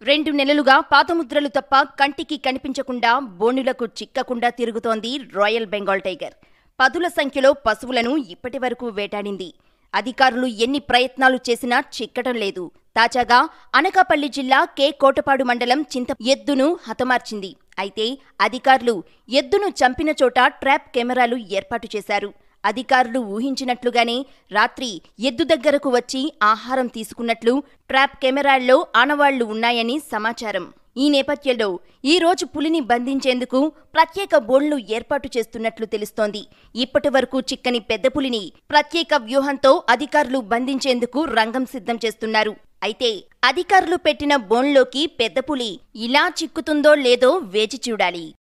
రెండు నెలలుగా పాతముద్రలు తప్ప కంటికి కనిపించకుండా బోనులకు చిక్కకుండా తిరుగుతోంది రాయల్ బెంగాల్ టైగర్ పదుల సంఖ్యలో పశువులను ఇప్పటి వరకు వేటాడింది అధికారులు ఎన్ని ప్రయత్నాలు చేసినా చిక్కటం లేదు తాజాగా అనకాపల్లి జిల్లా కే కోటపాడు మండలం చింత ఎద్దును హతమార్చింది అయితే అధికారులు ఎద్దును చంపిన చోట ట్రాప్ కెమెరాలు ఏర్పాటు చేశారు అధికారులు ఊహించినట్లుగానే రాత్రి ఎద్దు దగ్గరకు వచ్చి ఆహారం తీసుకున్నట్లు ట్రాప్ కెమెరాల్లో ఆనవాళ్లు ఉన్నాయని సమాచారం ఈ నేపథ్యంలో ఈ రోజు పులిని బంధించేందుకు ప్రత్యేక బోన్లు ఏర్పాటు చేస్తున్నట్లు తెలుస్తోంది ఇప్పటి వరకు చిక్కని పెద్ద పులిని ప్రత్యేక వ్యూహంతో అధికారులు బంధించేందుకు రంగం సిద్ధం చేస్తున్నారు అయితే అధికారులు పెట్టిన బోన్లోకి పెద్ద పులి ఇలా చిక్కుతుందో లేదో వేచి చూడాలి